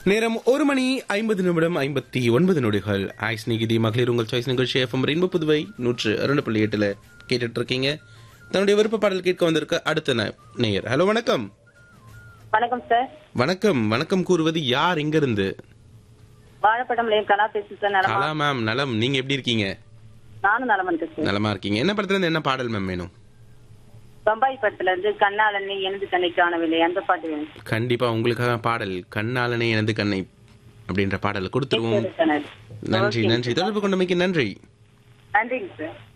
நேரம் ஒரு மணி ஐம்பது நிமிடம் ஐம்பத்தி ஒன்பது நொடிகள் ஆய்ஸ் நிகிதி மகளிர் உங்கள் சாய்ஸ் நிகழ்ச்சி எஃப்எம் ரெயின்போ புதுவை நூற்று இரண்டு புள்ளி எட்டுல கேட்டுட்டு இருக்கீங்க தன்னுடைய விருப்ப பாடல் கேட்க வந்திருக்க அடுத்த நே- நேயர் ஹலோ வணக்கம் வணக்கம் சார் வணக்கம் வணக்கம் கூறுவது யார் எங்க இருந்து வாழைப்படம் லேம் கலா பேசுறேன் சார் நலமா கலா மேம் நலம் நீங்க எப்படி இருக்கீங்க நானும் நலமன் சார் நலமா இருக்கீங்க என்ன படத்துல இருந்து என்ன பாடல் மேம் வேணும் பம்பாய் படத்துல இருந்து கண்ணாளன் நீ எனது கண்ணை காணவில்லை அந்த பாட்டு வேணும் கண்டிப்பா உங்களுக்காக பாடல் கண்ணாலனே எனது கண்ணை அப்படின்ற பாடல் கொடுத்துருவோம் கேட்கிறது சார். நன்றி Okay. நன்றி தொடர்பு கொண்டமைக்கு நன்றி நன்றிங்க சார்